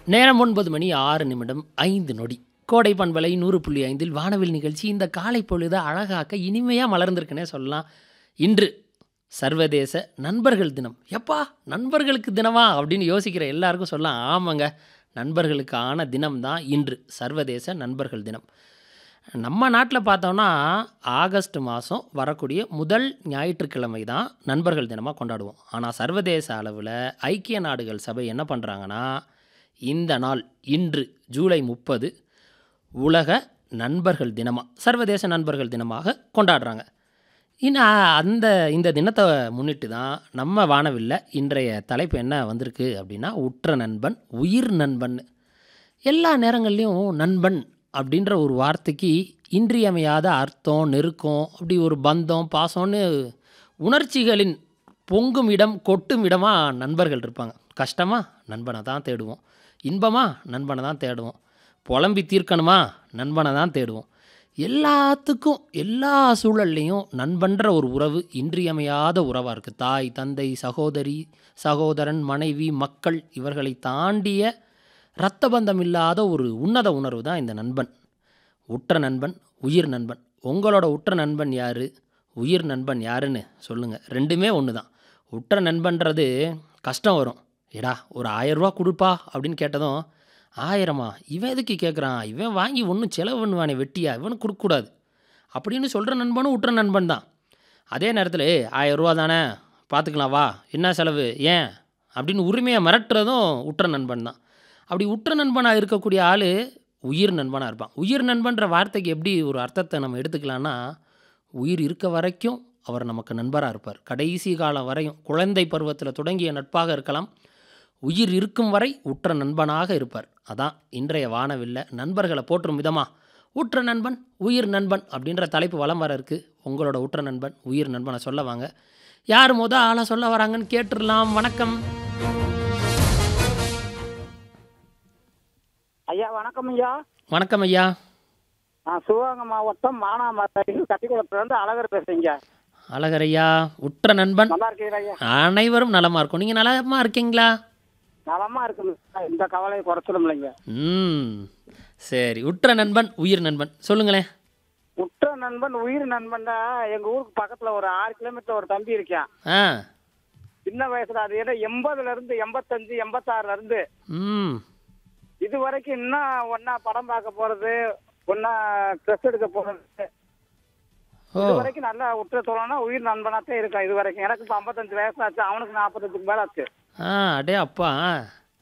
நேரம் ஒன்பது மணி ஆறு நிமிடம் ஐந்து நொடி கோடை பண்பலை நூறு புள்ளி ஐந்தில் வானவில் நிகழ்ச்சி இந்த காலை பொழுது அழகாக்க இனிமையாக மலர்ந்திருக்குன்னே சொல்லலாம் இன்று சர்வதேச நண்பர்கள் தினம் எப்பா நண்பர்களுக்கு தினமா அப்படின்னு யோசிக்கிற எல்லாருக்கும் சொல்லலாம் ஆமாங்க நண்பர்களுக்கான தினம் தான் இன்று சர்வதேச நண்பர்கள் தினம் நம்ம நாட்டில் பார்த்தோம்னா ஆகஸ்ட் மாதம் வரக்கூடிய முதல் ஞாயிற்றுக்கிழமை தான் நண்பர்கள் தினமாக கொண்டாடுவோம் ஆனால் சர்வதேச அளவில் ஐக்கிய நாடுகள் சபை என்ன பண்ணுறாங்கன்னா இந்த நாள் இன்று ஜூலை முப்பது உலக நண்பர்கள் தினமாக சர்வதேச நண்பர்கள் தினமாக கொண்டாடுறாங்க இன்னும் அந்த இந்த தினத்தை முன்னிட்டு தான் நம்ம வானவில்ல இன்றைய தலைப்பு என்ன வந்திருக்கு அப்படின்னா உற்ற நண்பன் உயிர் நண்பன் எல்லா நேரங்கள்லையும் நண்பன் அப்படின்ற ஒரு வார்த்தைக்கு இன்றியமையாத அர்த்தம் நெருக்கம் அப்படி ஒரு பந்தம் பாசம்னு உணர்ச்சிகளின் பொங்கும் இடம் கொட்டும் இடமாக நண்பர்கள் இருப்பாங்க கஷ்டமா நண்பனை தான் தேடுவோம் இன்பமா நண்பனை தான் தேடுவோம் புலம்பி தீர்க்கணுமா நண்பனை தான் தேடுவோம் எல்லாத்துக்கும் எல்லா சூழல்லையும் நண்பன்ற ஒரு உறவு இன்றியமையாத உறவாக இருக்குது தாய் தந்தை சகோதரி சகோதரன் மனைவி மக்கள் இவர்களை தாண்டிய இரத்த பந்தம் இல்லாத ஒரு உன்னத உணர்வு தான் இந்த நண்பன் உற்ற நண்பன் உயிர் நண்பன் உங்களோட உற்ற நண்பன் யார் உயிர் நண்பன் யாருன்னு சொல்லுங்கள் ரெண்டுமே ஒன்று தான் உற்ற நண்பன்றது கஷ்டம் வரும் எடா ஒரு ஆயரூவா கொடுப்பா அப்படின்னு கேட்டதும் ஆயிரமா இவன் எதுக்கு கேட்குறான் இவன் வாங்கி ஒன்றும் செலவு பண்ணுவானே வெட்டியா இவனுக்கு கொடுக்கக்கூடாது அப்படின்னு சொல்கிற நண்பனும் உற்ற நண்பன் தான் அதே நேரத்தில் "ஏய், ஆயிரம் ரூபா தானே பார்த்துக்கலாம் வா என்ன செலவு ஏன் அப்படின்னு உரிமையை மிரட்டுறதும் உற்ற நண்பன் தான் அப்படி உற்ற நண்பனாக இருக்கக்கூடிய ஆள் உயிர் நண்பனாக இருப்பான் உயிர் நண்பன்ற வார்த்தைக்கு எப்படி ஒரு அர்த்தத்தை நம்ம எடுத்துக்கலாம்னா உயிர் இருக்க வரைக்கும் அவர் நமக்கு நண்பராக இருப்பார் கடைசி காலம் வரையும் குழந்தை பருவத்தில் தொடங்கிய நட்பாக இருக்கலாம் உயிர் இருக்கும் வரை உற்ற நண்பனாக இருப்பார் அதான் இன்றைய வானவில்ல நண்பர்களை போற்றும் விதமாக உற்ற நண்பன் உயிர் நண்பன் அப்படின்ற தலைப்பு வலம் வர இருக்கு உங்களோட உற்ற நண்பன் உயிர் நண்பனை சொல்ல வாங்க யார் முத ஆளாக சொல்ல வராங்கன்னு கேட்டுடலாம் வணக்கம் ஐயா வணக்கம் ஐயா வணக்கம் ஐயா நான் சிவகங்கை மாவட்டம் மானாமரையில் கட்டிக்குளத்துலேருந்து அழகர் பேசுறீங்க அழகர் ஐயா உற்ற நண்பன் நல்லா இருக்கீங்களா ஐயா அனைவரும் நலமா இருக்கும் நீங்கள் நலமா இருக்கீங்களா நலமா இருக்குங்க இந்த கவலையை குறைச்சிடும் இல்லைங்க ம் சரி உற்ற நண்பன் உயிர் நண்பன் சொல்லுங்களேன் உற்ற நண்பன் உயிர் நண்பன் தான் எங்க ஊருக்கு பக்கத்துல ஒரு ஆறு கிலோமீட்டர் ஒரு தம்பி இருக்கான் ஆ சின்ன வயசுல அது ஏதோ எண்பதுல இருந்து எண்பத்தஞ்சு எண்பத்தாறுல இருந்து ம் இது வரைக்கும் இன்னும் ஒன்னா படம் பார்க்க போறது ஒன்னா ட்ரெஸ் எடுக்க போறது ஓ இது வரைக்கும் நல்லா உற்ற தோழனா உயிர் நண்பனா தான் இருக்கான் இது வரைக்கும் எனக்கு இப்போ ஐம்பத்தஞ்சு வயசு ஆச்சு அவனுக்கு நாற்பத்தஞ்சுக்கு மேல ஆச்சு ஆ அடே அப்பா